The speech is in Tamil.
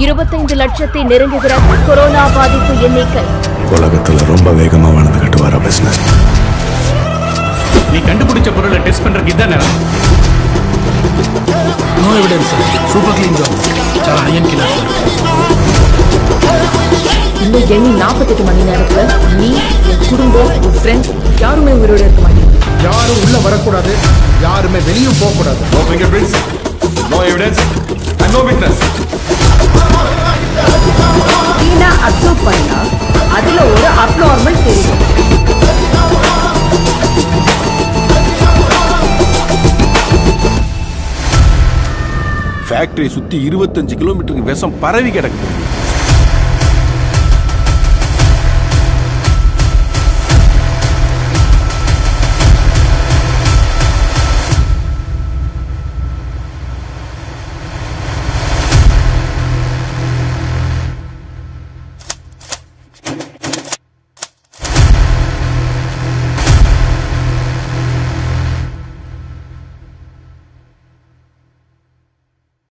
இருபத்தைந்து லட்சத்தை நெருங்குகிறது கொரோனா பாதிப்பு எண்ணிக்கை உலகத்துல ரொம்ப வேகமா வளர்ந்துகிட்டு வர பிசினஸ் நீ கண்டுபிடிச்ச பொருளை டெஸ்ட் பண்றதுக்கு இதான் நேரம் no evidence super clean job చాలా హై అండ్ కిల్లర్ సార్ இன்னும் எண்ணி நாற்பத்தெட்டு மணி நேரத்துல நீ உன் குடும்பம் உன் ஃப்ரெண்ட்ஸ் யாருமே உயிரோட இருக்க மாட்டீங்க யாரும் உள்ள வரக்கூடாது யாருமே வெளியும் போக கூடாது no fingerprints no evidence and no witness Tina observe பண்ணா அதுல ஒரு அப்நார்மல் தெரியும் ஃபேக்டரியை சுத்தி இருபத்தஞ்சு கிலோமீட்டருக்கு விஷம் பரவி கிடக்குது